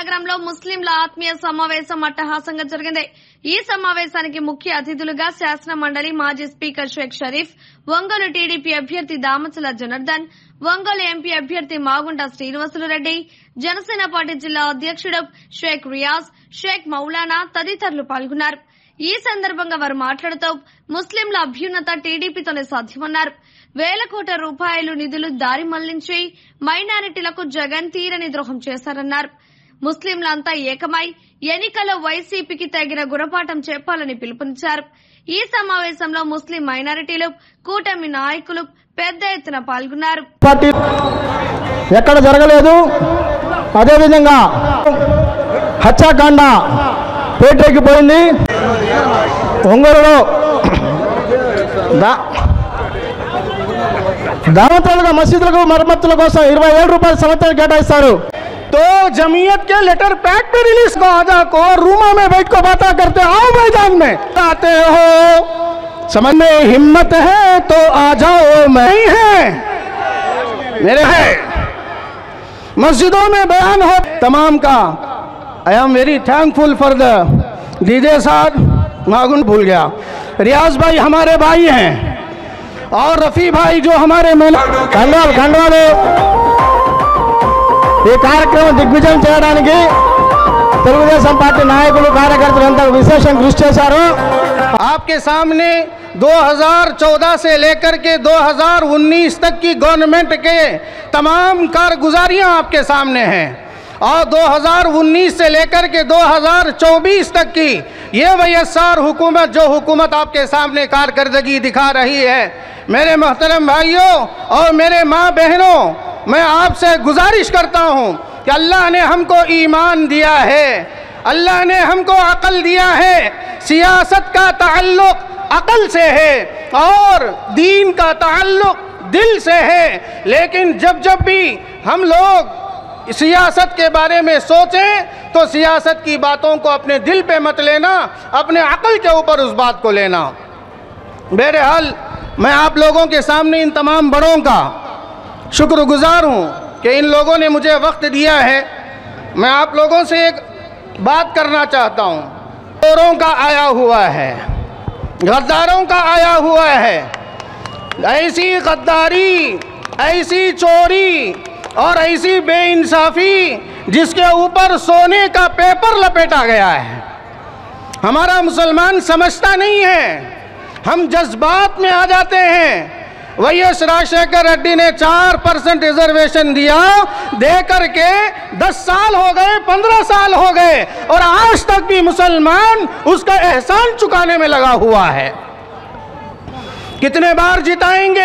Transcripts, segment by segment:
నగరంలో ముస్లింల ఆత్మీయ సమావేశం అట్టహాసంగా జరిగింది ఈ సమావేశానికి ముఖ్య అతిథులుగా శాసన మండలి మాజీ స్పీకర్ షేక్ షరీఫ్ ఒంగోలు టీడీపీ అభ్యర్థి దామచల జనార్దన్ ఒంగోలు ఎంపీ అభ్యర్థి మాగుంట శ్రీనివాసులు రెడ్డి జనసేన పార్టీ జిల్లా అధ్యక్షుడు షేక్ రియాజ్ షేక్ మౌలానా తదితరులు పాల్గొన్నారు ఈ సందర్భంగా వారు మాట్లాడుతూ ముస్లింల అభ్యున్నత టీడీపీతోనే సాధ్యమన్నారు వేల కోట్ల రూపాయలు నిధులు దారి మళ్లించి మైనారిటీలకు జగన్ తీరని ద్రోహం చేశారన్నారు ముస్లింలంతా ఏకమై ఎన్నికల్లో వైసీపీకి తగిన గుణపాఠం చెప్పాలని పిలుపునిచ్చారు ఈ సమావేశంలో ముస్లిం మైనారిటీలు కూటమి నాయకులు పెద్ద ఎత్తున పాల్గొన్నారు పార్టీ ఎక్కడ జరగలేదు అదేవిధంగా హత్యాకాండ పేటెక్కిపోయింది ఒంగోలులో దా దావతాలుగా మసీదులకు మరమ్మతుల కోసం ఇరవై ఏడు రూపాయల సంవత్సరం కేటాయిస్తారు तो जमीयत के लेटर पैड पे रिलीज को आजा को रूमा में बैठ को बात करते आओ मैदान में आते हो समझ में हिम्मत है तो आ जाओ मैं नहीं है मेरे है मस्जिदों में बयान हो तमाम का I am very thankful for the दीदे साहब मागुन भूल गया रियाज भाई हमारे भाई हैं और रफ़ी भाई जो हमारे खंडवा खंडवा ఈ కార్యక్రమం దిగ్విజయం చేయడానికి తెలుగుదేశం పార్టీ నాయకులు కార్యకర్తలు అంతా విశేషం కృషి చేశారు आपके सामने 2014 से लेकर के 2019 तक की गवर्नमेंट के तमाम कारगुजारियां आपके सामने हैं और 2019 से लेकर के 2024 तक की ये वैएसआर हुकूमत जो हुकूमत आपके सामने कारकर्दगी दिखा रही है मेरे मोहतरम भाइयों और मेरे माँ बहनों मैं आपसे गुजारिश करता हूँ कि अल्लाह ने हमको ईमान दिया है अल्लाह ने हमको अकल दिया है सियासत का ताल्लुक अकल से है और दीन का ताल्लुक दिल से है लेकिन जब जब भी हम लोग सियासत के बारे में सोचें तो सियासत की बातों को अपने दिल पे मत लेना अपने अकल के ऊपर उस बात को लेना बहरहाल मैं आप लोगों के सामने इन तमाम बड़ों का शुक्रगुजार हूँ कि इन लोगों ने मुझे वक्त दिया है मैं आप लोगों से एक बात करना चाहता हूँ चोरों का आया हुआ है गद्दारों का आया हुआ है ऐसी गद्दारी ऐसी चोरी और ऐसी बेइंसाफी जिसके ऊपर सोने का पेपर लपेटा गया है हमारा मुसलमान समझता नहीं है हम जज्बात में आ जाते हैं वही एस राजशेखर रेड्डी ने चार परसेंट रिजर्वेशन दिया दे करके दस साल हो गए पंद्रह साल हो गए और आज तक भी मुसलमान उसका एहसान चुकाने में लगा हुआ है कितने बार जिताएंगे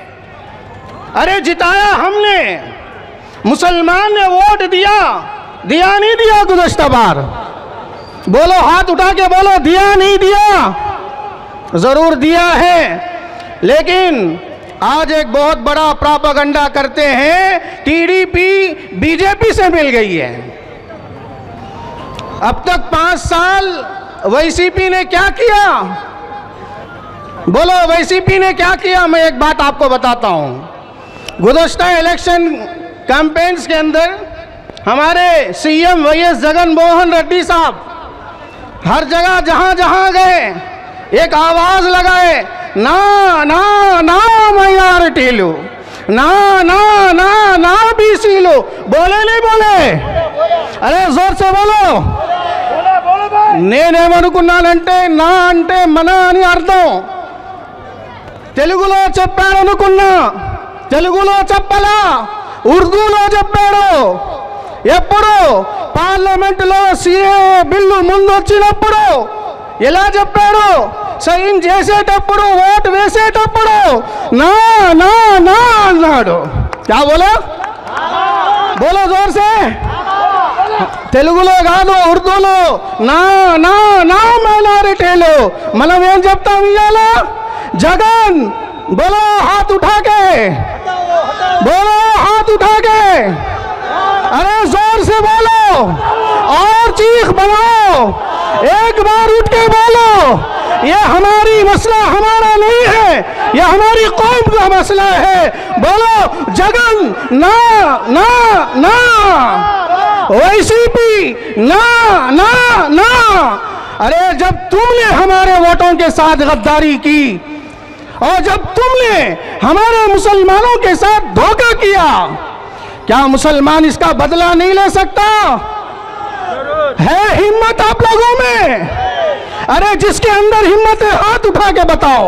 अरे जिताया हमने मुसलमान ने वोट दिया दिया नहीं दिया गुजश्ता बार बोलो हाथ उठा के बोलो दिया नहीं दिया जरूर दिया है लेकिन आज एक बहुत बड़ा प्रापगंडा करते हैं टीडीपी बीजेपी से मिल गई है अब तक पांच साल वैसीपी ने क्या किया बोलो वैसीपी ने क्या किया मैं एक बात आपको बताता हूं गुजश्ता इलेक्शन कैंपेन्स के अंदर हमारे CM Y S Jagan Mohan Reddy साहब हर जगह जहां जहां गए एक आवाज लगाए ना ना ना माइनॉरिटी लो ना ना ना ना बीसी लो बोले नहीं बोले अरे जोर से बोलो నేనేమనుకున్నానంటే నా అంటే మన అని అర్థం తెలుగులో చెప్పాడనుకున్నా తెలుగులో చెప్పలా ఉర్దూలో చెప్పాడు ఎప్పుడు పార్లమెంటులో సిఏ బిల్లు ముందు వచ్చినప్పుడు ఎలా చెప్పాడు సైన్ చేసేటప్పుడు ఓటు వేసేటప్పుడు నా నా నా అన్నాడు క్యా బోలో బోలో జోర్ సే తెలుగులో కాదు ఉర్దూలో నా నా నా మైనారిటీలు మనం ఏం చెప్తాం ఇవాళ జగన్ బోలో హాత్ ఉఠాకే बोलो हाथ उठा के अरे जोर से बोलो और चीख बनाओ एक बार उठ के बोलो ये हमारी मसला हमारा नहीं है ये हमारी कौम का मसला है बोलो जगन ना ना ना वैसीपी ना ना ना अरे जब तुमने हमारे वोटों के साथ गद्दारी की और जब तुमने हमारे मुसलमानों के साथ धोखा किया क्या मुसलमान इसका बदला नहीं ले सकता है हिम्मत आप लोगों में अरे जिसके अंदर हिम्मत है हाथ उठा के बताओ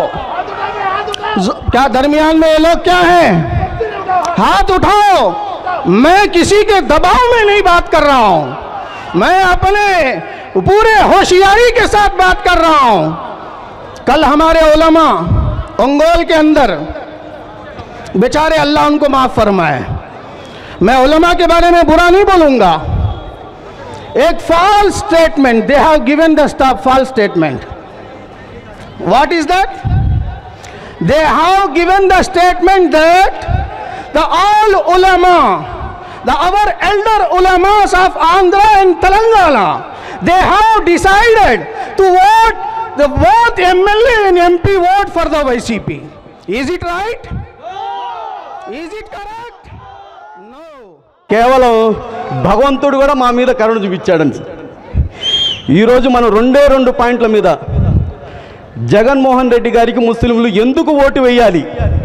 ज- क्या दरमियान में ये लोग क्या हैं हाथ उठाओ मैं किसी के दबाव में नहीं बात कर रहा हूं मैं अपने पूरे होशियारी के साथ बात कर रहा हूं कल हमारे उलमा अंगोल के अंदर बेचारे अल्लाह उनको माफ फरमाए मैं उलमा के बारे में बुरा नहीं बोलूंगा एक false statement they have given the staff false statement what is that they have given the statement that the all ulama the our elder ulamas of andhra and telangana they have decided to vote the both mla and mp vote for the ycp is it right is it correct no కేవలం భగవంతుడు కూడా మా మీద కరుణ చూపించాడండి ఈరోజు మనం రెండే రెండు పాయింట్ల మీద జగన్మోహన్ రెడ్డి గారికి ముస్లింలు ఎందుకు ఓటు వేయాలి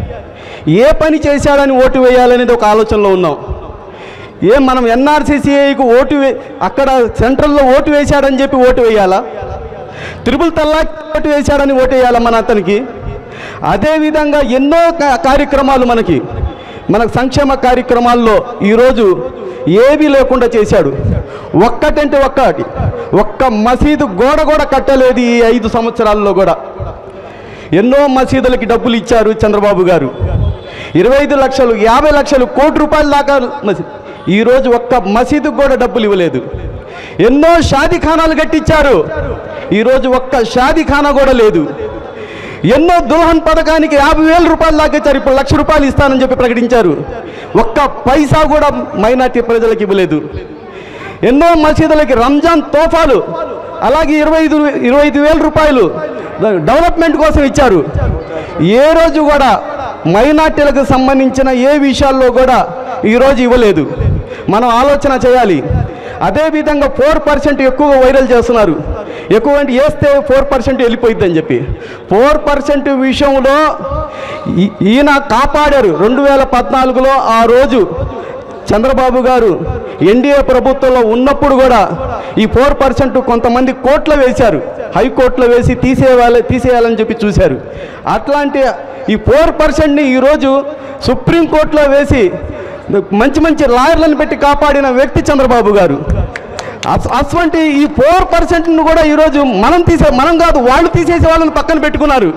ఏ పని చేశాడని ఓటు వేయాలనేది ఒక ఆలోచనలో ఉన్నాం ఏ మనం ఎన్ఆర్సీసీఐకి ఓటు వే అక్కడ సెంట్రల్లో ఓటు వేశాడని చెప్పి ఓటు వేయాలా త్రిపుల్ తల్లాక్ ఓటు వేశాడని ఓటు వేయాలా మన అతనికి అదేవిధంగా ఎన్నో కా- కార్యక్రమాలు మనకి మనకు సంక్షేమ కార్యక్రమాల్లో ఈరోజు ఏమీ లేకుండా చేశాడు ఒక్కటంటే ఒక్కటి ఒక్క మసీదు గోడ కూడా కట్టలేదు ఈ ఐదు సంవత్సరాల్లో కూడా ఎన్నో మసీదులకి డబ్బులు ఇచ్చారు చంద్రబాబు గారు ఇరవై ఐదు లక్షలు యాభై లక్షలు కోటి రూపాయల దాకా మసీ- ఈరోజు ఒక్క మసీదుకు కూడా డబ్బులు ఇవ్వలేదు ఎన్నో షాదీఖానాలు కట్టించారు ఈరోజు ఒక్క షాదీఖానా కూడా లేదు ఎన్నో దుల్హన్ పథకానికి యాభై వేల రూపాయలు దాకా ఇచ్చారు ఇప్పుడు లక్ష రూపాయలు ఇస్తానని చెప్పి ప్రకటించారు ఒక్క పైసా కూడా మైనార్టీ ప్రజలకు ఇవ్వలేదు ఎన్నో మసీదులకి రంజాన్ తోఫాలు అలాగే ఇరవై ఐదు ఇరవై ఐదు వేల రూపాయలు డెవలప్మెంట్ కోసం ఇచ్చారు ఏ రోజు కూడా మైనార్టీలకు సంబంధించిన ఏ విషయాల్లో కూడా ఈరోజు ఇవ్వలేదు మనం ఆలోచన చేయాలి అదేవిధంగా ఫోర్ పర్సెంట్ ఎక్కువగా వైరల్ చేస్తున్నారు ఎక్కువ అంటే వేస్తే ఫోర్ పర్సెంట్ వెళ్ళిపోయిద్దని చెప్పి ఫోర్ పర్సెంట్ విషయంలో ఈ- ఈయన కాపాడారు రెండు వేల పద్నాలుగులో ఆ రోజు చంద్రబాబు గారు ఎన్డీఏ ప్రభుత్వంలో ఉన్నప్పుడు కూడా ఈ ఫోర్ పర్సెంట్ కొంతమంది కోట్లు వేశారు హైకోర్టులో వేసి తీసేయాలి తీసేయాలని చెప్పి చూశారు అట్లాంటి ఈ ఫోర్ పర్సెంట్ని ఈరోజు సుప్రీంకోర్టులో వేసి మంచి మంచి లాయర్లను పెట్టి కాపాడిన వ్యక్తి చంద్రబాబు గారు అస్- అటువంటి ఈ ఫోర్ పర్సెంట్ను కూడా ఈరోజు మనం తీసే మనం కాదు వాళ్ళు తీసేసే వాళ్ళని పక్కన పెట్టుకున్నారు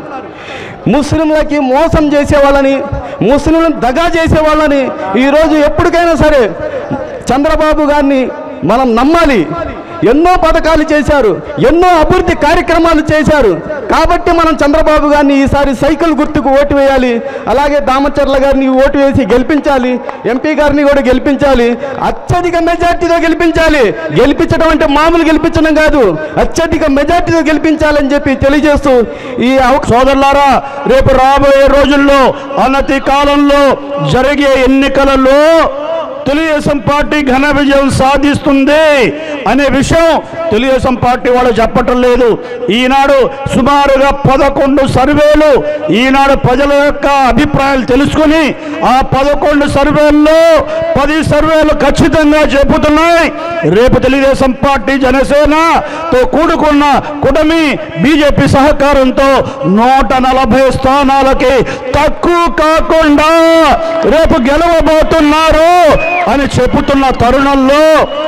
ముస్లింలకి మోసం చేసే వాళ్ళని ముస్లింలను దగా చేసే వాళ్ళని ఈరోజు ఎప్పటికైనా సరే చంద్రబాబు గారిని మనం నమ్మాలి ఎన్నో పథకాలు చేశారు ఎన్నో అభివృద్ధి కార్యక్రమాలు చేశారు కాబట్టి మనం చంద్రబాబు గారిని ఈసారి సైకిల్ గుర్తుకు ఓటు వేయాలి అలాగే దామచర్ల గారిని ఓటు వేసి గెలిపించాలి ఎంపీ గారిని కూడా గెలిపించాలి అత్యధిక మెజార్టీతో గెలిపించాలి గెలిపించడం అంటే మామూలు గెలిపించడం కాదు అత్యధిక మెజార్టీతో గెలిపించాలని చెప్పి తెలియజేస్తూ ఈ అవ- సోదరులారా రేపు రాబోయే రోజుల్లో అనతి కాలంలో జరిగే ఎన్నికలలో తెలుగుదేశం పార్టీ ఘన విజయం సాధిస్తుంది అనే విషయం తెలుగుదేశం పార్టీ వాళ్ళు చెప్పటం లేదు ఈనాడు సుమారుగా పదకొండు సర్వేలు ఈనాడు ప్రజల యొక్క అభిప్రాయాలు తెలుసుకుని ఆ పదకొండు సర్వేల్లో పది సర్వేలు ఖచ్చితంగా చెబుతున్నాయి రేపు తెలుగుదేశం పార్టీ జనసేనతో కూడుకున్న కుటమి బీజేపీ సహకారంతో నూట నలభై స్థానాలకి తక్కువ కాకుండా రేపు గెలవబోతున్నారు అని చెబుతున్న తరుణంలో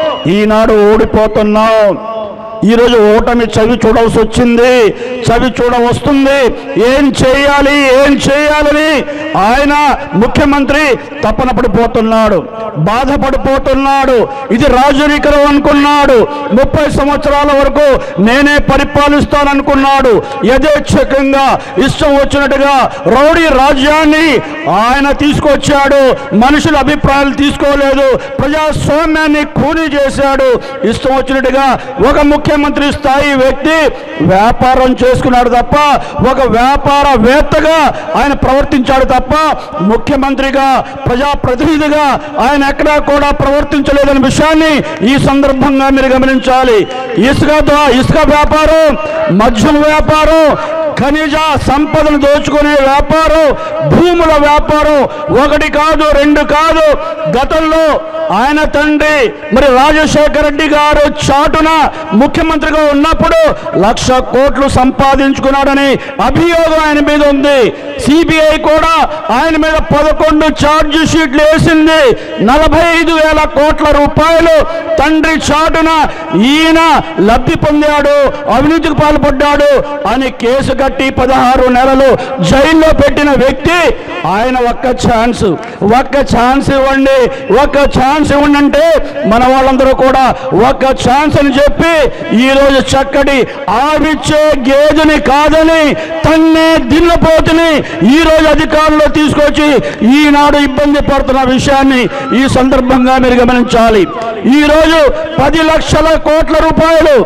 ఈనాడు ఓడిపోతున్నాం ఈరోజు ఓటమి చవి చూడవలసి వచ్చింది చవి చూడవస్తుంది ఏం చేయాలి ఏం చేయాలని ఆయన ముఖ్యమంత్రి తపన పడిపోతున్నాడు బాధపడిపోతున్నాడు ఇది రాజనీకరం అనుకున్నాడు ముప్పై సంవత్సరాల వరకు నేనే పరిపాలిస్తాననుకున్నాడు యథేచ్ఛకంగా ఇష్టం వచ్చినట్టుగా రౌడీ రాజ్యాన్ని ఆయన తీసుకొచ్చాడు మనుషుల అభిప్రాయాలు తీసుకోలేదు ప్రజాస్వామ్యాన్ని కూని చేశాడు ఇష్టం వచ్చినట్టుగా ఒక ముఖ్య ముఖ్యమంత్రి స్థాయి వ్యక్తి వ్యాపారం చేసుకున్నాడు తప్ప ఒక వ్యాపారవేత్తగా ఆయన ప్రవర్తించాడు తప్ప ముఖ్యమంత్రిగా ప్రజాప్రతినిధిగా ఆయన ఎక్కడా కూడా ప్రవర్తించలేదనే విషయాన్ని ఈ సందర్భంగా మీరు గమనించాలి ఇసుక ద్వా- ఇసుక వ్యాపారం మద్యం వ్యాపారం ఖనిజ సంపదను దోచుకునే వ్యాపారం భూముల వ్యాపారం ఒకటి కాదు రెండు కాదు గతంలో ఆయన తండ్రి మరి రాజశేఖర రెడ్డి గారు చాటున ముఖ్యమంత్రిగా ఉన్నప్పుడు లక్ష కోట్లు సంపాదించుకున్నాడని అభియోగం ఆయన మీద ఉంది సిబిఐ కూడా ఆయన మీద పదకొండు ఛార్జ్ షీట్లు వేసింది నలభై ఐదు వేల కోట్ల రూపాయలు తండ్రి చాటున ఈయన లబ్ధి పొందాడు అవినీతికి పాల్పడ్డాడు అని కేసు కట్టి పదహారు నెలలు జైల్లో పెట్టిన వ్యక్తి ఆయన ఒక్క ఛాన్స్ ఒక్క ఛాన్స్ ఇవ్వండి ఒక్క ఛాన్స్ ఇవ్వండి అంటే మన వాళ్ళందరూ కూడా ఒక్క ఛాన్స్ అని చెప్పి ఈ రోజు చక్కటి ఆవిచ్చే గేదెని కాదని తన్నే దిన్నపోతుని ఈ రోజు అధికారంలో తీసుకొచ్చి ఈనాడు ఇబ్బంది పడుతున్న విషయాన్ని ఈ సందర్భంగా మీరు గమనించాలి ఈ రోజు పది లక్షల కోట్ల రూపాయలు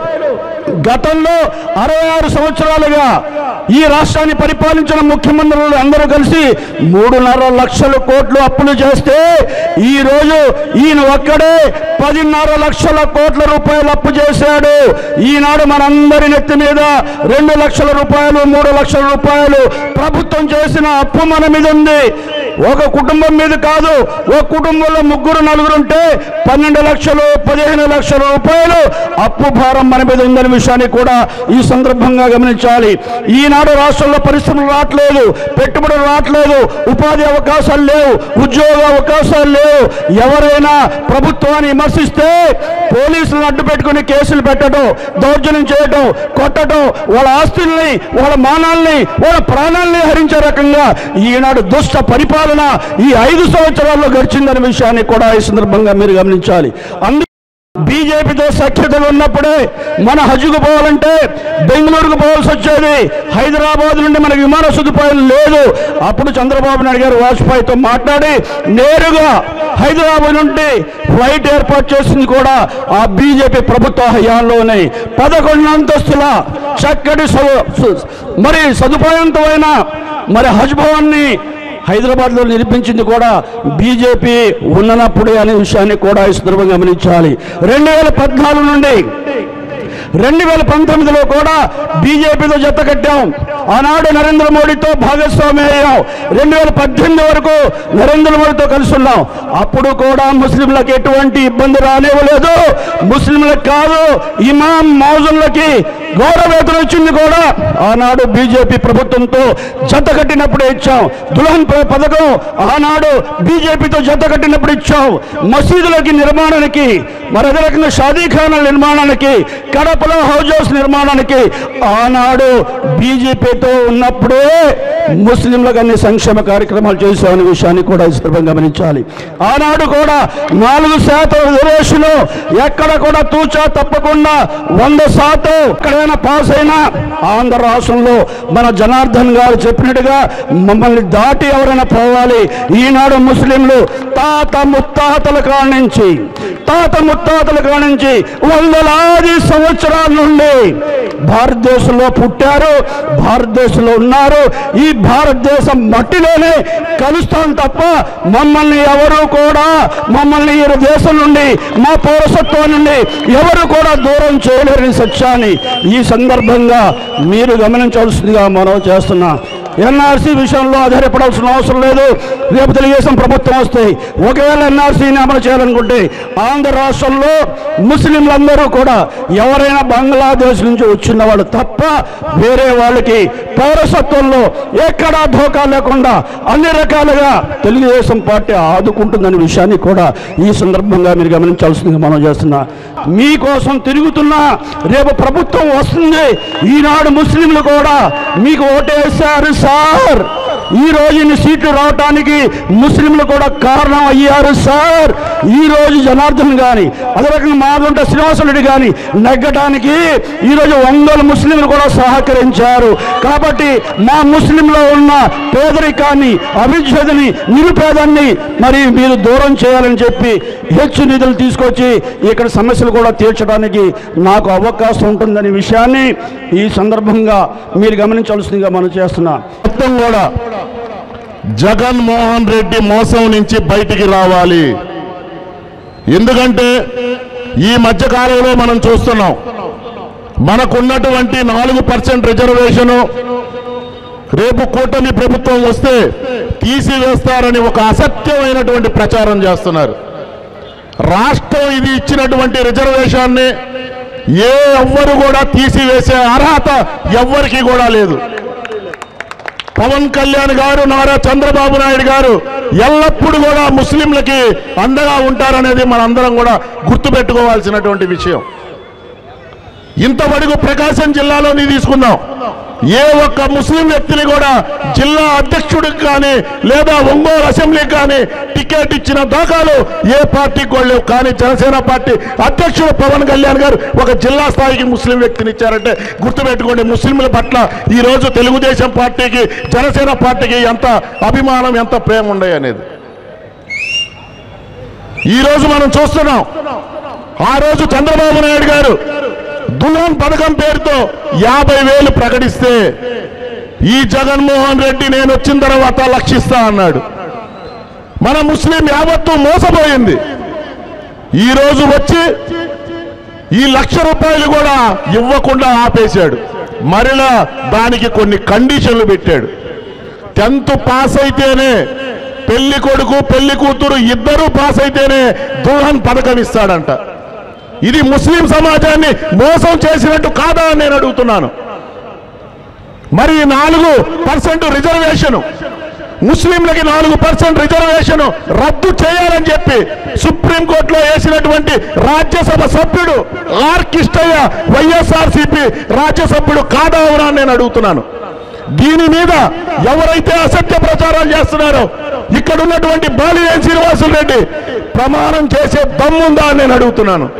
గతంలో అరవై ఆరు సంవత్సరాలుగా ఈ రాష్ట్రాన్ని పరిపాలించిన ముఖ్యమంత్రులు అందరూ కలిసి మూడున్నర లక్షల కోట్లు అప్పులు చేస్తే ఈ రోజు ఈయన ఒక్కడే పదిన్నర లక్షల కోట్ల రూపాయలు అప్పు చేశాడు ఈనాడు మనందరి నెత్తి మీద రెండు లక్షల రూపాయలు మూడు లక్షల రూపాయలు ప్రభుత్వం చేసిన అప్పు మన మీద ఉంది ఒక కుటుంబం మీద కాదు ఒక కుటుంబంలో ముగ్గురు నలుగురు ఉంటే పన్నెండు లక్షలు పదిహేను లక్షల రూపాయలు అప్పు భారం మన మీద ఉందనే విషయాన్ని కూడా ఈ సందర్భంగా గమనించాలి ఈనాడు రాష్ట్రంలో పరిశ్రమలు రావట్లేదు పెట్టుబడులు రావట్లేదు ఉపాధి అవకాశాలు లేవు ఉద్యోగ అవకాశాలు లేవు ఎవరైనా ప్రభుత్వాన్ని విమర్శిస్తే పోలీసులను అడ్డు పెట్టుకుని కేసులు పెట్టడం దౌర్జన్యం చేయడం కొట్టడం వాళ్ళ ఆస్తుల్ని వాళ్ళ మానాల్ని వాళ్ళ ప్రాణాల్ని హరించే రకంగా ఈనాడు దుష్ట పరిపాలన ఈ ఐదు సంవత్సరాల్లో గడిచిందనే విషయాన్ని కూడా ఈ సందర్భంగా మీరు గమనించాలి అందు బీజేపీతో సఖ్యతలు ఉన్నప్పుడే మన హజ్కు పోవాలంటే బెంగళూరుకు పోవాల్సి వచ్చేది హైదరాబాద్ నుండి మనకి విమాన సదుపాయం లేదు అప్పుడు చంద్రబాబు నాయుడు గారు వాజ్పేయితో మాట్లాడి నేరుగా హైదరాబాద్ నుండి ఫ్లైట్ ఏర్పాటు చేసింది కూడా ఆ బీజేపీ ప్రభుత్వ హయాంలోనే పదకొండు అంతస్తుల చక్కటి సౌ- సు- మరి సదుపాయంతమైన మరి హజ్ భవన్ని హైదరాబాద్లో నిర్మించింది కూడా బీజేపీ ఉన్ననప్పుడే అనే విషయాన్ని కూడా ఈ సందర్భంగా గమనించాలి రెండు వేల పద్నాలుగు నుండి రెండు వేల పంతొమ్మిదిలో కూడా బీజేపీతో జత కట్టాం ఆనాడు నరేంద్ర మోడీతో భాగస్వామి అయ్యాం రెండు వేల పద్దెనిమిది వరకు నరేంద్ర మోడీతో కలిసి ఉన్నాం అప్పుడు కూడా ముస్లింలకు ఎటువంటి ఇబ్బంది రానివ్వలేదు ముస్లింలకు కాదు ఇమాం మౌజులకి గౌరవేతనం వచ్చింది కూడా ఆనాడు బీజేపీ ప్రభుత్వంతో జత కట్టినప్పుడే ఇచ్చాం దుల్హన్ ప- పథకం ఆనాడు బీజేపీతో జత కట్టినప్పుడు ఇచ్చాం మసీదులకి నిర్మాణానికి మరి అదే రకంగా షాదీఖానాల నిర్మాణానికి కడపలో హౌస్ హౌస్ నిర్మాణానికి ఆనాడు బీజేపీతో ఉన్నప్పుడే ముస్లింలకు అన్ని సంక్షేమ కార్యక్రమాలు చేశామనే విషయాన్ని కూడా ఈ సందర్భంగా గమనించాలి ఆనాడు కూడా నాలుగు శాతం రిజర్వేషన్ ఎక్కడ కూడా తూచా తప్పకుండా వంద శాతం ఎక్కడైనా పాస్ అయినా ఆంధ్ర రాష్ట్రంలో మన జనార్దన్ గారు చెప్పినట్టుగా మమ్మల్ని దాటి ఎవరైనా పోవాలి ఈనాడు ముస్లింలు తాత ముత్తాతల కాడ నుంచి తాత ముత్తాతల కాడ నుంచి వందలాది సంవత్సరాల నుండి భారతదేశంలో పుట్టారు భారతదేశంలో ఉన్నారు ఈ భారతదేశం మట్టిలోనే కలుస్తాం తప్ప మమ్మల్ని ఎవరు కూడా మమ్మల్ని ఈ దేశం నుండి మా పౌరసత్వం నుండి ఎవరు కూడా దూరం చేయలేరని సత్యాన్ని ఈ సందర్భంగా మీరు గమనించవలసిందిగా మనం చేస్తున్నా ఎన్ఆర్సీ విషయంలో ఆధారపడాల్సిన అవసరం లేదు రేపు తెలుగుదేశం ప్రభుత్వం వస్తే ఒకవేళ ఎన్ఆర్సీని అమలు చేయాలనుకుంటే ఆంధ్ర రాష్ట్రంలో ముస్లింలందరూ కూడా ఎవరైనా బంగ్లాదేశ్ నుంచి వచ్చిన వాళ్ళు తప్ప వేరే వాళ్ళకి పౌరసత్వంలో ఎక్కడా ధోకా లేకుండా అన్ని రకాలుగా తెలుగుదేశం పార్టీ ఆదుకుంటుందనే విషయాన్ని కూడా ఈ సందర్భంగా మీరు గమనించాల్సిందిగా మనం చేస్తున్నా మీకోసం తిరుగుతున్నా రేపు ప్రభుత్వం వస్తుంది ఈనాడు ముస్లింలు కూడా మీకు ఓటేశారు సార్ ఈ రోజు ఇన్ని సీట్లు రావటానికి ముస్లింలు కూడా కారణం అయ్యారు సార్ ఈ రోజు జనార్దన్ గాని అదే రకంగా మాగుంట శ్రీనివాసరెడ్డి గాని నెగ్గటానికి ఈ రోజు ఒంగోలు ముస్లింలు కూడా సహకరించారు కాబట్టి మా ముస్లింలో ఉన్న పేదరికాన్ని అభివృద్ధిని నిరుపేదాన్ని మరి మీరు దూరం చేయాలని చెప్పి హెచ్చు నిధులు తీసుకొచ్చి ఇక్కడ సమస్యలు కూడా తీర్చడానికి నాకు అవకాశం ఉంటుందనే విషయాన్ని ఈ సందర్భంగా మీరు గమనించాల్సిందిగా మనం చేస్తున్నాం మొత్తం కూడా జగన్మోహన్ రెడ్డి మోసం నుంచి బయటికి రావాలి ఎందుకంటే ఈ మధ్య కాలంలో మనం చూస్తున్నాం మనకున్నటువంటి నాలుగు పర్సెంట్ రిజర్వేషను రేపు కూటమి ప్రభుత్వం వస్తే తీసివేస్తారని ఒక అసత్యమైనటువంటి ప్రచారం చేస్తున్నారు రాష్ట్రం ఇది ఇచ్చినటువంటి రిజర్వేషన్ని ఏ ఎవ్వరు కూడా తీసివేసే అర్హత ఎవ్వరికి కూడా లేదు పవన్ కళ్యాణ్ గారు నారా చంద్రబాబు నాయుడు గారు ఎల్లప్పుడూ కూడా ముస్లింలకి అండగా ఉంటారనేది మనందరం కూడా గుర్తుపెట్టుకోవాల్సినటువంటి విషయం ఇంతవరకు ప్రకాశం జిల్లాలోని తీసుకుందాం ఏ ఒక్క ముస్లిం వ్యక్తిని కూడా జిల్లా అధ్యక్షుడికి కానీ లేదా ఒంగోలు అసెంబ్లీకి కానీ టికెట్ ఇచ్చిన దాఖలు ఏ పార్టీకి కూడా లేవు కానీ జనసేన పార్టీ అధ్యక్షుడు పవన్ కళ్యాణ్ గారు ఒక జిల్లా స్థాయికి ముస్లిం వ్యక్తిని ఇచ్చారంటే గుర్తుపెట్టుకోండి ముస్లింల పట్ల ఈ రోజు తెలుగుదేశం పార్టీకి జనసేన పార్టీకి ఎంత అభిమానం ఎంత ప్రేమ ఉండే అనేది ఈ రోజు మనం చూస్తున్నాం ఆ రోజు చంద్రబాబు నాయుడు గారు దుల్హన్ పథకం పేరుతో యాభై వేలు ప్రకటిస్తే ఈ జగన్మోహన్ రెడ్డి నేను వచ్చిన తర్వాత లక్షిస్తా అన్నాడు మన ముస్లిం యావత్తు మోసపోయింది ఈ రోజు వచ్చి ఈ లక్ష రూపాయలు కూడా ఇవ్వకుండా ఆపేశాడు మరలా దానికి కొన్ని కండిషన్లు పెట్టాడు టెన్త్ పాస్ అయితేనే పెళ్లి కొడుకు పెళ్లి కూతురు ఇద్దరూ పాస్ అయితేనే దుల్హన్ పథకం ఇస్తాడంట ఇది ముస్లిం సమాజాన్ని మోసం చేసినట్టు కాదా అని నేను అడుగుతున్నాను మరి ఈ నాలుగు పర్సెంట్ రిజర్వేషన్ ముస్లింలకి నాలుగు పర్సెంట్ రిజర్వేషన్ రద్దు చేయాలని చెప్పి సుప్రీంకోర్టులో వేసినటువంటి రాజ్యసభ సభ్యుడు ఆర్ కిష్టయ్య వైఎస్ఆర్సీపీ రాజ్యసభ్యుడు కాదా అవునా అని నేను అడుగుతున్నాను దీని మీద ఎవరైతే అసత్య ప్రచారాలు చేస్తున్నారో ఇక్కడ ఉన్నటువంటి బాలినేని శ్రీనివాసులు రెడ్డి ప్రమాణం చేసే దమ్ముందా అని నేను అడుగుతున్నాను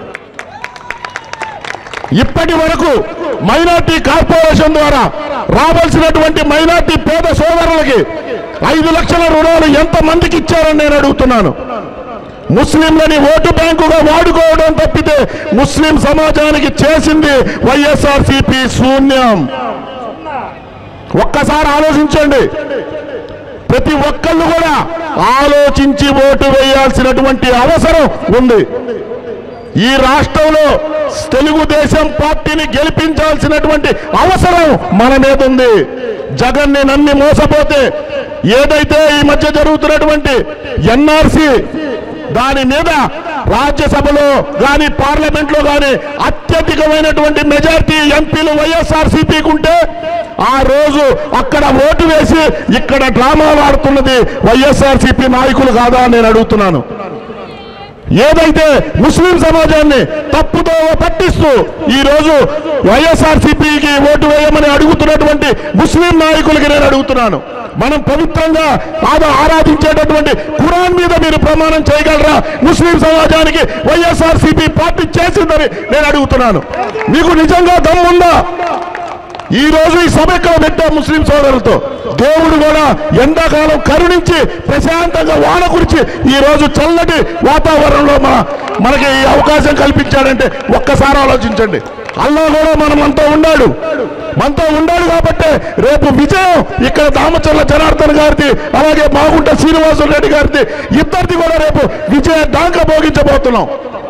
ఇప్పటి వరకు మైనార్టీ కార్పొరేషన్ ద్వారా రావాల్సినటువంటి మైనార్టీ పేద సోదరులకి ఐదు లక్షల రుణాలు ఎంత మందికి ఇచ్చారని నేను అడుగుతున్నాను ముస్లింలని ఓటు బ్యాంకుగా వాడుకోవడం తప్పితే ముస్లిం సమాజానికి చేసింది వైఎస్ఆర్సీపీ శూన్యం ఒక్కసారి ఆలోచించండి ప్రతి ఒక్కళ్ళు కూడా ఆలోచించి ఓటు వేయాల్సినటువంటి అవసరం ఉంది ఈ రాష్ట్రంలో తెలుగుదేశం పార్టీని గెలిపించాల్సినటువంటి అవసరం మన మీద ఉంది జగన్ని నమ్మి మోసపోతే ఏదైతే ఈ మధ్య జరుగుతున్నటువంటి ఎన్ఆర్సి దాని మీద రాజ్యసభలో కానీ పార్లమెంట్ లో కానీ అత్యధికమైనటువంటి మెజారిటీ ఎంపీలు వైఎస్ఆర్సీపీకి ఉంటే ఆ రోజు అక్కడ ఓటు వేసి ఇక్కడ డ్రామాలు ఆడుతున్నది వైఎస్ఆర్సీపీ నాయకులు కాదా అని నేను అడుగుతున్నాను ఏదైతే ముస్లిం సమాజాన్ని తప్పుతో పట్టిస్తూ ఈ రోజు వైఎస్ఆర్సీపీకి ఓటు వేయమని అడుగుతున్నటువంటి ముస్లిం నాయకులకి నేను అడుగుతున్నాను మనం పవిత్రంగా ఆద ఆరాధించేటటువంటి ఖురాన్ మీద మీరు ప్రమాణం చేయగలరా ముస్లిం సమాజానికి వైఎస్ఆర్సీపీ పార్టీ చేసిందని నేను అడుగుతున్నాను మీకు నిజంగా దమ్ముందా ఈ రోజు ఈ సభ ఇక్కడ పెట్టాం ముస్లిం సోదరులతో దేవుడు కూడా ఎండాకాలం కరుణించి ప్రశాంతంగా వాన కురిచి ఈ రోజు చల్లటి వాతావరణంలో మన మనకి ఈ అవకాశం కల్పించాడంటే ఒక్కసారి ఆలోచించండి అల్లా కూడా మనం మనతో ఉన్నాడు మనతో ఉన్నాడు కాబట్టి రేపు విజయం ఇక్కడ దామచర్ల జనార్దన్ గారిది అలాగే మాగుంట శ్రీనివాసులు రెడ్డి గారిది ఇద్దరిది కూడా రేపు విజయ డాంక భోగించబోతున్నాం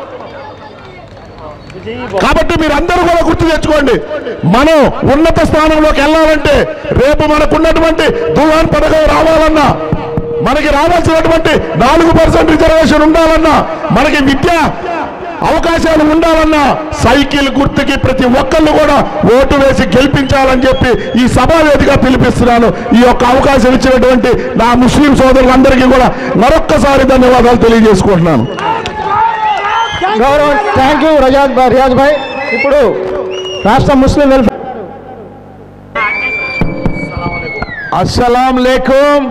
కాబట్టి మీరు అందరూ కూడా గుర్తు తెచ్చుకోండి మనం ఉన్నత స్థానంలోకి వెళ్ళాలంటే రేపు మనకున్నటువంటి దుల్హాన్ పథకం రావాలన్నా మనకి రావాల్సినటువంటి నాలుగు పర్సెంట్ రిజర్వేషన్ ఉండాలన్నా మనకి విద్య అవకాశాలు ఉండాలన్నా సైకిల్ గుర్తుకి ప్రతి ఒక్కళ్ళు కూడా ఓటు వేసి గెలిపించాలని చెప్పి ఈ సభా వేదిక పిలిపిస్తున్నాను ఈ యొక్క అవకాశం ఇచ్చినటువంటి నా ముస్లిం సోదరులందరికీ కూడా మరొక్కసారి ధన్యవాదాలు తెలియజేసుకుంటున్నాను గౌరవం థ్యాంక్ యూ రజాద్ భాయ్ రియాజ్ భాయ్ ఇప్పుడు రాష్ట్ర ముస్లిం వెల్ఫేర్ अस्सलाम वालेकुम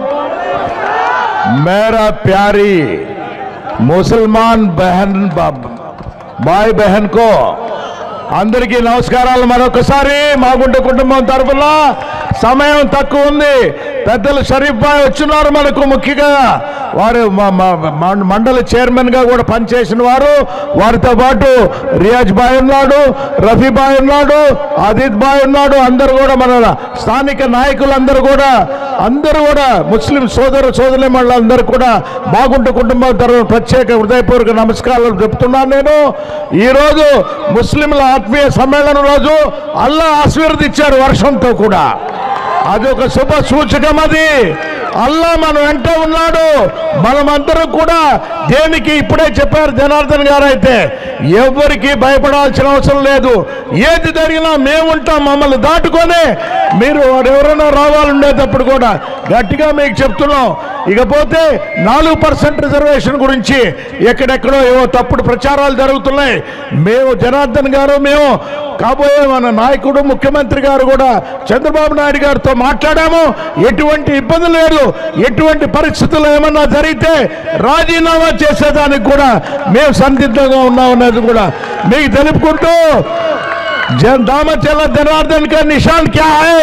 मेरा प्यारी ముసల్మాన్ బహన్ బాయ్ బహన్ కో అందరికీ నమస్కారాలు మరొకసారి మాగుంట కుటుంబం తరఫున సమయం తక్కువ ఉంది పెద్దలు షరీఫ్ బాయ్ వచ్చినారు మనకు ముఖ్యంగా వారు మ- మ- మ- మండలి చైర్మన్ గా కూడా పనిచేసిన వారు వారితో పాటు రియాజ్ బాయ్ ఉన్నాడు రఫీ బాయ్ ఉన్నాడు ఆదిత్ బాయ్ ఉన్నాడు అందరూ కూడా మన స్థానిక నాయకులందరూ కూడా అందరూ కూడా ముస్లిం సోదరు సోదరి అందరూ కూడా బాగుంట కుటుంబం తరఫున ప్రత్యేక హృదయపూర్వక నమస్కారాలు చెప్తున్నాను నేను ఈరోజు ముస్లింల ఆత్మీయ సమ్మేళనం రోజు అల్లా ఆశీర్వదించారు వర్షంతో కూడా అదొక శుభ సూచకం అది అల్లా మన వెంట ఉన్నాడు మనమందరం కూడా దేనికి ఇప్పుడే చెప్పారు జనార్దన్ గారు అయితే ఎవరికి భయపడాల్సిన అవసరం లేదు ఏది జరిగినా మేముంటాం మమ్మల్ని దాటుకొని మీరు ఎవరైనా రావాలండేటప్పుడు కూడా గట్టిగా మీకు చెప్తున్నాం ఇకపోతే నాలుగు పర్సెంట్ రిజర్వేషన్ గురించి ఎక్కడెక్కడో ఏవో తప్పుడు ప్రచారాలు జరుగుతున్నాయి మేము జనార్దన్ గారు మేము కాబోయే మన నాయకుడు ముఖ్యమంత్రి గారు కూడా చంద్రబాబు నాయుడు గారితో మాట్లాడాము ఎటువంటి ఇబ్బంది లేదు ఎటువంటి పరిస్థితులు ఏమన్నా జరిగితే రాజీనామా చేసేదానికి కూడా మేము సందిగ్ధంగా ఉన్నామనేది కూడా మీకు తెలుపుకుంటూ జన్ దామచల్ల జనార్దన్ కా నిషాన్ క్యా హై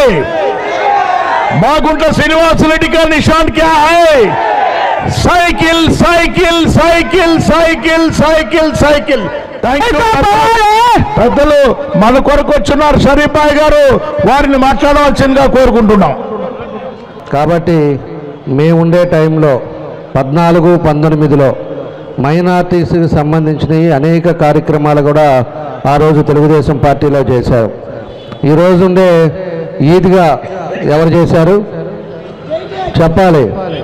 मागुंटा श्रीनिवास रेड्डी का निशान क्या है cycle cycle cycle cycle cycle cycle thank you పెద్దలు మన కొరకు వచ్చినారు షరీఫ్ బాయ్ గారు వారిని మాట్లాడవలసిందిగా కోరుకుంటున్నాం కాబట్టి మేము ఉండే టైంలో పద్నాలుగు పంతొమ్మిదిలో మైనార్టీస్కి సంబంధించినవి అనేక కార్యక్రమాలు కూడా ఆ రోజు తెలుగుదేశం పార్టీలో చేశారు ఈరోజు ఉండే ఈద్గా ఎవరు చేశారు చెప్పాలి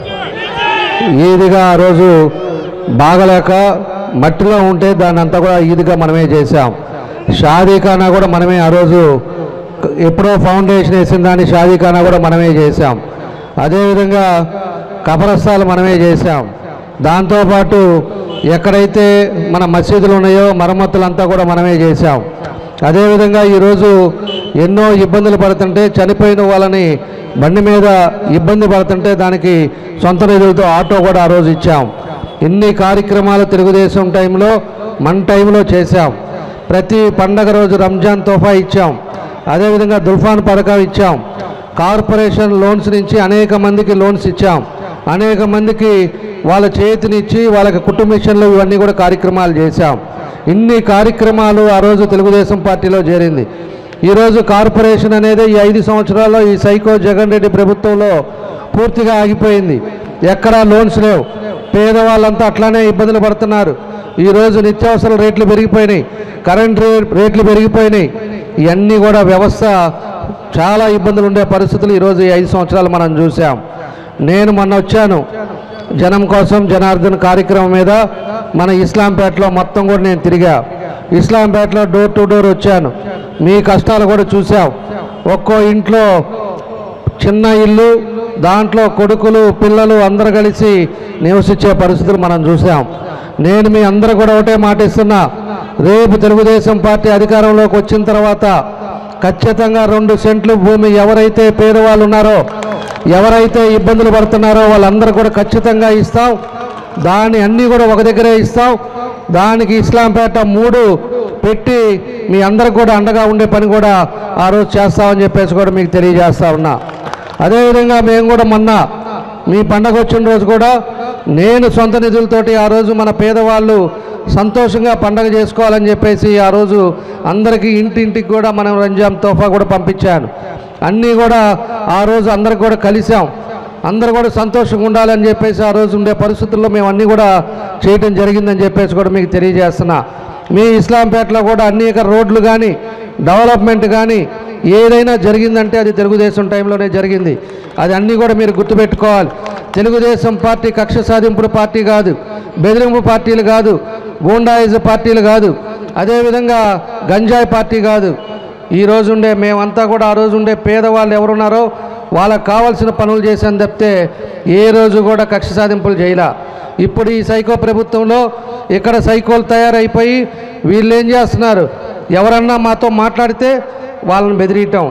ఈద్గా ఆ రోజు బాగలేక మట్టిలో ఉంటే దాన్ని అంతా కూడా ఈద్గా మనమే చేశాం షాదీఖానా కూడా మనమే ఆ రోజు ఎప్పుడో ఫౌండేషన్ వేసిన దాన్ని షాదీఖానా కూడా మనమే చేశాం అదేవిధంగా కబరస్థాలు మనమే చేశాం దాంతోపాటు ఎక్కడైతే మన మసీదులు ఉన్నాయో మరమ్మతులంతా కూడా మనమే చేశాం అదేవిధంగా ఈరోజు ఎన్నో ఇబ్బందులు పడుతుంటే చనిపోయిన వాళ్ళని బండి మీద ఇబ్బంది పడుతుంటే దానికి సొంత నిధులతో ఆటో కూడా ఆ రోజు ఇచ్చాం ఇన్ని కార్యక్రమాలు తెలుగుదేశం టైంలో మన టైంలో చేశాం ప్రతి పండగ రోజు రంజాన్ తోఫా ఇచ్చాం అదేవిధంగా దుల్ఫాన్ పథకం ఇచ్చాం కార్పొరేషన్ లోన్స్ నుంచి అనేక మందికి లోన్స్ ఇచ్చాం అనేక మందికి వాళ్ళ చేతినిచ్చి వాళ్ళకి కుటుంబ మిషన్లు ఇవన్నీ కూడా కార్యక్రమాలు చేశాం ఇన్ని కార్యక్రమాలు ఆ రోజు తెలుగుదేశం పార్టీలో చేరింది ఈరోజు కార్పొరేషన్ అనేది ఈ ఐదు సంవత్సరాల్లో ఈ సైకో జగన్ రెడ్డి ప్రభుత్వంలో పూర్తిగా ఆగిపోయింది ఎక్కడా లోన్స్ లేవు పేదవాళ్ళంతా అట్లానే ఇబ్బందులు పడుతున్నారు ఈరోజు నిత్యావసర రేట్లు పెరిగిపోయినాయి కరెంట్ రే- రేట్లు పెరిగిపోయినాయి ఇవన్నీ కూడా వ్యవస్థ చాలా ఇబ్బందులు ఉండే పరిస్థితులు ఈరోజు ఈ ఐదు సంవత్సరాలు మనం చూసాం నేను మొన్న వచ్చాను జనం కోసం జనార్దన్ కార్యక్రమం మీద మన ఇస్లాంపేటలో మొత్తం కూడా నేను తిరిగా ఇస్లాంపేటలో డోర్ టు డోర్ వచ్చాను మీ కష్టాలు కూడా చూసాం ఒక్కో ఇంట్లో చిన్న ఇల్లు దాంట్లో కొడుకులు పిల్లలు అందరు కలిసి నివసించే పరిస్థితులు మనం చూసాం నేను మీ అందరూ కూడా ఒకటే మాట ఇస్తున్నా రేపు తెలుగుదేశం పార్టీ అధికారంలోకి వచ్చిన తర్వాత ఖచ్చితంగా రెండు సెంట్లు భూమి ఎవరైతే పేదవాళ్ళు ఉన్నారో ఎవరైతే ఇబ్బందులు పడుతున్నారో వాళ్ళందరూ కూడా ఖచ్చితంగా ఇస్తాం దాన్ని అన్నీ కూడా ఒక దగ్గరే ఇస్తాం దానికి ఇస్లాంపేట మూడు పెట్టి మీ అందరికి కూడా అండగా ఉండే పని కూడా ఆ రోజు చేస్తామని చెప్పేసి కూడా మీకు తెలియజేస్తా ఉన్నా అదేవిధంగా మేము కూడా మొన్న మీ పండగ వచ్చిన రోజు కూడా నేను సొంత నిధులతోటి ఆ రోజు మన పేదవాళ్ళు సంతోషంగా పండగ చేసుకోవాలని చెప్పేసి ఆ రోజు అందరికీ ఇంటింటికి కూడా మనం రంజాన్ తోఫా కూడా పంపించాను అన్నీ కూడా ఆ రోజు అందరికి కూడా కలిసాం అందరూ కూడా సంతోషంగా ఉండాలని చెప్పేసి ఆ రోజు ఉండే పరిస్థితుల్లో మేము అన్నీ కూడా చేయటం జరిగిందని చెప్పేసి కూడా మీకు తెలియజేస్తున్నా మీ ఇస్లాంపేటలో కూడా అనేక రోడ్లు కానీ డెవలప్మెంట్ కానీ ఏదైనా జరిగిందంటే అది తెలుగుదేశం టైంలోనే జరిగింది అది అన్నీ కూడా మీరు గుర్తుపెట్టుకోవాలి తెలుగుదేశం పార్టీ కక్ష సాధింపుడు పార్టీ కాదు బెదిరింపు పార్టీలు కాదు గూండాయిజ పార్టీలు కాదు అదేవిధంగా గంజాయి పార్టీ కాదు ఈ రోజు ఉండే మేమంతా కూడా ఆ రోజు ఉండే పేదవాళ్ళు ఎవరున్నారో వాళ్ళకి కావాల్సిన పనులు చేశాను తప్పితే ఏ రోజు కూడా కక్ష సాధింపులు చేయలా ఇప్పుడు ఈ సైకో ప్రభుత్వంలో ఇక్కడ సైకోలు తయారైపోయి వీళ్ళు ఏం చేస్తున్నారు ఎవరన్నా మాతో మాట్లాడితే వాళ్ళని బెదిరియటం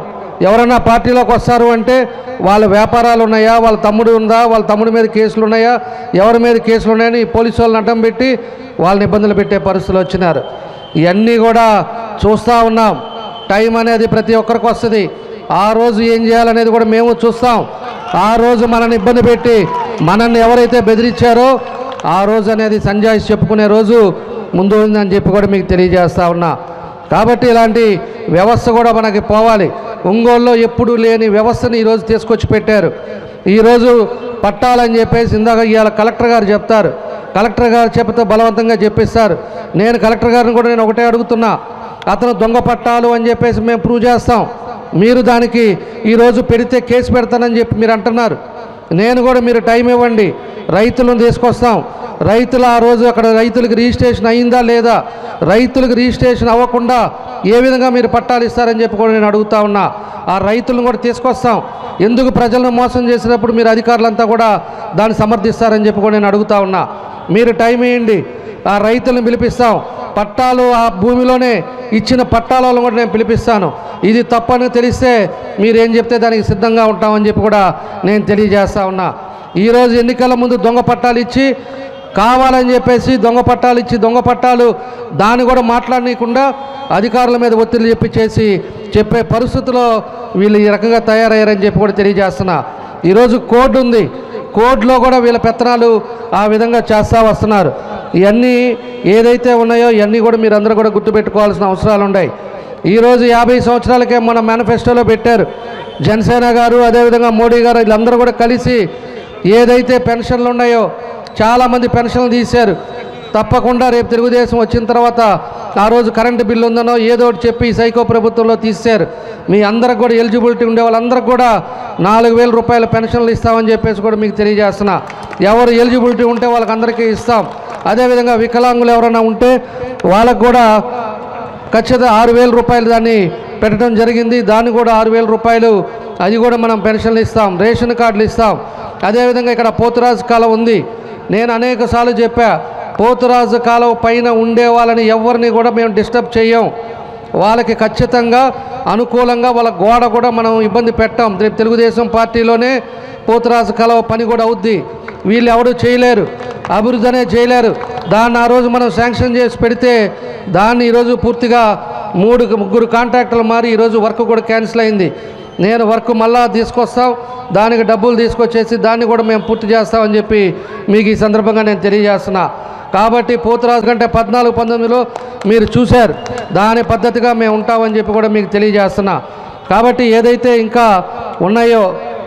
ఎవరైనా పార్టీలోకి వస్తారు అంటే వాళ్ళ వ్యాపారాలు ఉన్నాయా వాళ్ళ తమ్ముడు ఉందా వాళ్ళ తమ్ముడి మీద కేసులు ఉన్నాయా ఎవరి మీద కేసులు ఉన్నాయని ఈ పోలీసు వాళ్ళని అడ్డం పెట్టి వాళ్ళని ఇబ్బందులు పెట్టే పరిస్థితులు వచ్చినారు ఇవన్నీ కూడా చూస్తూ ఉన్నాం టైం అనేది ప్రతి ఒక్కరికి వస్తుంది ఆ రోజు ఏం చేయాలనేది కూడా మేము చూస్తాం ఆ రోజు మనల్ని ఇబ్బంది పెట్టి మనల్ని ఎవరైతే బెదిరించారో ఆ రోజు అనేది సంజాయిషి చెప్పుకునే రోజు ముందు ఉందని చెప్పి కూడా మీకు తెలియజేస్తా ఉన్నా కాబట్టి ఇలాంటి వ్యవస్థ కూడా మనకి పోవాలి ఒంగోలులో ఎప్పుడూ లేని వ్యవస్థని ఈరోజు తీసుకొచ్చి పెట్టారు ఈరోజు పట్టాలని చెప్పేసి ఇందాక ఇవాళ కలెక్టర్ గారు చెప్తారు కలెక్టర్ గారు చెప్తే బలవంతంగా చెప్పిస్తారు నేను కలెక్టర్ గారిని కూడా నేను ఒకటే అడుగుతున్నా అతను దొంగ పట్టాలు అని చెప్పేసి మేము ప్రూవ్ చేస్తాం మీరు దానికి ఈరోజు పెడితే కేసు పెడతానని చెప్పి మీరు అంటున్నారు నేను కూడా మీరు టైం ఇవ్వండి రైతులను తీసుకొస్తాం రైతులు ఆ రోజు అక్కడ రైతులకు రిజిస్ట్రేషన్ అయిందా లేదా రైతులకు రిజిస్ట్రేషన్ అవ్వకుండా ఏ విధంగా మీరు పట్టాలు ఇస్తారని చెప్పి కూడా నేను అడుగుతా ఉన్నా ఆ రైతులను కూడా తీసుకొస్తాం ఎందుకు ప్రజలను మోసం చేసినప్పుడు మీరు అధికారులంతా కూడా దాన్ని సమర్థిస్తారని చెప్పి కూడా నేను అడుగుతా ఉన్నా మీరు టైం ఇవ్వండి ఆ రైతులను పిలిపిస్తాం పట్టాలు ఆ భూమిలోనే ఇచ్చిన పట్టాలను కూడా నేను పిలిపిస్తాను ఇది తప్పని తెలిస్తే మీరు ఏం చెప్తే దానికి సిద్ధంగా ఉంటామని చెప్పి కూడా నేను తెలియజేస్తా ఉన్నా ఈరోజు ఎన్నికల ముందు దొంగ పట్టాలు ఇచ్చి కావాలని చెప్పేసి దొంగ పట్టాలు ఇచ్చి దొంగ పట్టాలు దాన్ని కూడా మాట్లాడనీయకుండా అధికారుల మీద ఒత్తిడి చెప్పి చేసి చెప్పే పరిస్థితిలో వీళ్ళు ఈ రకంగా తయారయ్యారని చెప్పి కూడా తెలియజేస్తున్నా ఈరోజు కోడ్ ఉంది కోడ్లో కూడా వీళ్ళ పెత్తనాలు ఆ విధంగా చేస్తూ వస్తున్నారు ఇవన్నీ ఏదైతే ఉన్నాయో ఇవన్నీ కూడా మీరు అందరూ కూడా గుర్తుపెట్టుకోవాల్సిన అవసరాలు ఉన్నాయి ఈరోజు యాభై సంవత్సరాలకే మన మేనిఫెస్టోలో పెట్టారు జనసేన గారు అదేవిధంగా మోడీ గారు వీళ్ళందరూ కూడా కలిసి ఏదైతే పెన్షన్లు ఉన్నాయో చాలామంది పెన్షన్లు తీశారు తప్పకుండా రేపు తెలుగుదేశం వచ్చిన తర్వాత ఆ రోజు కరెంటు బిల్లు ఉందనో ఏదో ఒకటి చెప్పి ఈ సైకో ప్రభుత్వంలో తీశారు మీ అందరికి కూడా ఎలిజిబిలిటీ ఉండే వాళ్ళందరికీ కూడా నాలుగు వేల రూపాయల పెన్షన్లు ఇస్తామని చెప్పేసి కూడా మీకు తెలియజేస్తున్నా ఎవరు ఎలిజిబిలిటీ ఉంటే వాళ్ళకి అందరికీ ఇస్తాం అదేవిధంగా వికలాంగులు ఎవరైనా ఉంటే వాళ్ళకు కూడా ఖచ్చితంగా ఆరు వేల రూపాయలు దాన్ని పెట్టడం జరిగింది దాన్ని కూడా ఆరు వేల రూపాయలు అది కూడా మనం పెన్షన్లు ఇస్తాం రేషన్ కార్డులు ఇస్తాం అదేవిధంగా ఇక్కడ పోతురాజు కాలం ఉంది నేను అనేక సార్లు చెప్పా పోతురాజు కాలం పైన ఉండే వాళ్ళని ఎవరిని కూడా మేము డిస్టర్బ్ చేయం వాళ్ళకి ఖచ్చితంగా అనుకూలంగా వాళ్ళ గోడ కూడా మనం ఇబ్బంది పెట్టాం రేపు తెలుగుదేశం పార్టీలోనే పోతురాజు కలవ పని కూడా అవుద్ది వీళ్ళు ఎవరు చేయలేరు అభివృద్ధి అనేది చేయలేరు దాన్ని ఆ రోజు మనం శాంక్షన్ చేసి పెడితే దాన్ని ఈరోజు పూర్తిగా మూడు ముగ్గురు కాంట్రాక్టర్లు మారి ఈరోజు వర్క్ కూడా క్యాన్సిల్ అయింది నేను వర్క్ మళ్ళా తీసుకొస్తాం దానికి డబ్బులు తీసుకొచ్చేసి దాన్ని కూడా మేము పూర్తి చేస్తామని చెప్పి మీకు ఈ సందర్భంగా నేను తెలియజేస్తున్నా కాబట్టి పోతురాజు కంటే పద్నాలుగు పంతొమ్మిదిలో మీరు చూశారు దాని పద్ధతిగా మేము ఉంటామని చెప్పి కూడా మీకు తెలియజేస్తున్నా కాబట్టి ఏదైతే ఇంకా ఉన్నాయో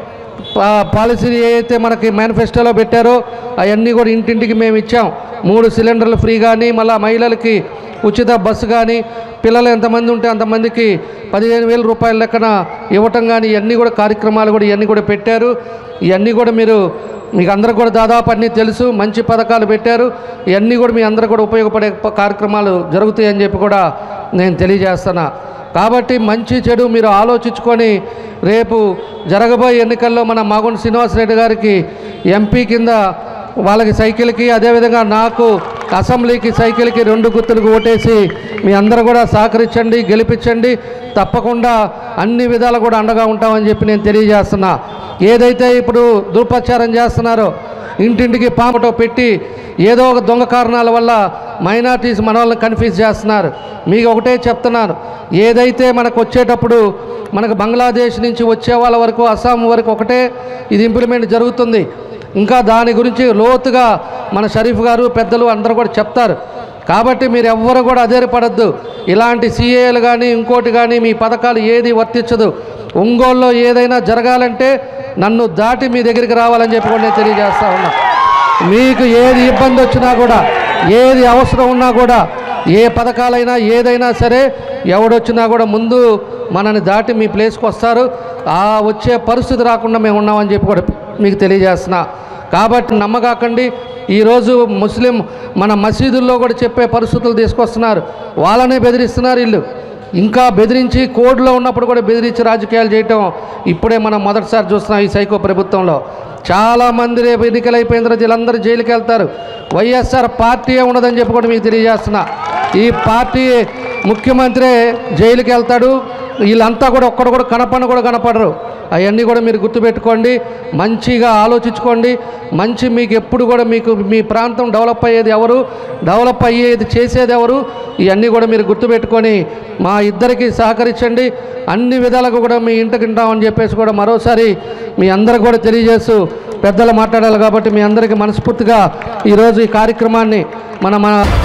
పా- పాలసీలు ఏవైతే మనకి మేనిఫెస్టోలో పెట్టారో అవన్నీ కూడా ఇంటింటికి మేము ఇచ్చాం మూడు సిలిండర్లు ఫ్రీ కానీ మళ్ళీ మహిళలకి ఉచిత బస్సు కానీ పిల్లలు ఎంతమంది ఉంటే అంతమందికి పదిహేను వేల రూపాయల లెక్కన ఇవ్వటం కానీ ఇవన్నీ కూడా కార్యక్రమాలు కూడా ఇవన్నీ కూడా పెట్టారు ఇవన్నీ కూడా మీరు మీకు అందరికి కూడా దాదాపు అన్నీ తెలుసు మంచి పథకాలు పెట్టారు ఇవన్నీ కూడా మీ అందరికి కూడా ఉపయోగపడే ప- కార్యక్రమాలు జరుగుతాయని చెప్పి కూడా నేను తెలియజేస్తున్నా కాబట్టి మంచి చెడు మీరు ఆలోచించుకొని రేపు జరగబోయే ఎన్నికల్లో మన మాగుండ శ్రీనివాసరెడ్డి గారికి ఎంపీ కింద వాళ్ళకి సైకిల్కి అదేవిధంగా నాకు అసెంబ్లీకి సైకిల్కి రెండు గుర్తులకు ఓటేసి మీ అందరూ కూడా సహకరించండి గెలిపించండి తప్పకుండా అన్ని విధాలు కూడా అండగా ఉంటామని చెప్పి నేను తెలియజేస్తున్నా ఏదైతే ఇప్పుడు దుర్ప్రచారం చేస్తున్నారో ఇంటింటికి పాపటో పెట్టి ఏదో ఒక దొంగ కారణాల వల్ల మైనార్టీస్ మన వాళ్ళని కన్ఫ్యూజ్ చేస్తున్నారు మీకు ఒకటే చెప్తున్నాను ఏదైతే మనకు వచ్చేటప్పుడు మనకు బంగ్లాదేశ్ నుంచి వచ్చే వాళ్ళ వరకు అస్సాం వరకు ఒకటే ఇది ఇంప్లిమెంట్ జరుగుతుంది ఇంకా దాని గురించి లోతుగా మన షరీఫ్ గారు పెద్దలు అందరూ కూడా చెప్తారు కాబట్టి మీరు ఎవ్వరు కూడా అధైర్యపడద్దు ఇలాంటి సీఏలు కానీ ఇంకోటి కానీ మీ పథకాలు ఏది వర్తించదు ఒంగోలులో ఏదైనా జరగాలంటే నన్ను దాటి మీ దగ్గరికి రావాలని చెప్పి కూడా నేను తెలియజేస్తా ఉన్నా మీకు ఏది ఇబ్బంది వచ్చినా కూడా ఏది అవసరం ఉన్నా కూడా ఏ పథకాలైనా ఏదైనా సరే ఎవడొచ్చినా కూడా ముందు మనని దాటి మీ ప్లేస్కి వస్తారు ఆ వచ్చే పరిస్థితి రాకుండా మేము ఉన్నామని చెప్పి కూడా మీకు తెలియజేస్తున్నా కాబట్టి నమ్మకాకండి ఈరోజు ముస్లిం మన మసీదుల్లో కూడా చెప్పే పరిస్థితులు తీసుకొస్తున్నారు వాళ్ళనే బెదిరిస్తున్నారు వీళ్ళు ఇంకా బెదిరించి కోడ్లో ఉన్నప్పుడు కూడా బెదిరించి రాజకీయాలు చేయటం ఇప్పుడే మనం మొదటిసారి చూస్తున్నాం ఈ సైకో ప్రభుత్వంలో చాలామంది రేపు ఎన్నికలు అయిపోయిన తర్వాత వీళ్ళందరూ జైలుకి వెళ్తారు వైఎస్ఆర్ పార్టీయే ఉండదని చెప్పి కూడా మీకు తెలియజేస్తున్నా ఈ పార్టీ ముఖ్యమంత్రి జైలుకి వెళ్తాడు వీళ్ళంతా కూడా ఒక్కడు కూడా కనపని కూడా కనపడరు అవన్నీ కూడా మీరు గుర్తుపెట్టుకోండి మంచిగా ఆలోచించుకోండి మంచి మీకు ఎప్పుడు కూడా మీకు మీ ప్రాంతం డెవలప్ అయ్యేది ఎవరు డెవలప్ అయ్యేది చేసేది ఎవరు ఇవన్నీ కూడా మీరు గుర్తుపెట్టుకొని మా ఇద్దరికి సహకరించండి అన్ని విధాలుగా కూడా మీ ఇంటికి ఉంటామని చెప్పేసి కూడా మరోసారి మీ అందరికి కూడా తెలియజేస్తూ పెద్దలు మాట్లాడాలి కాబట్టి మీ అందరికీ మనస్ఫూర్తిగా ఈరోజు ఈ కార్యక్రమాన్ని మన మన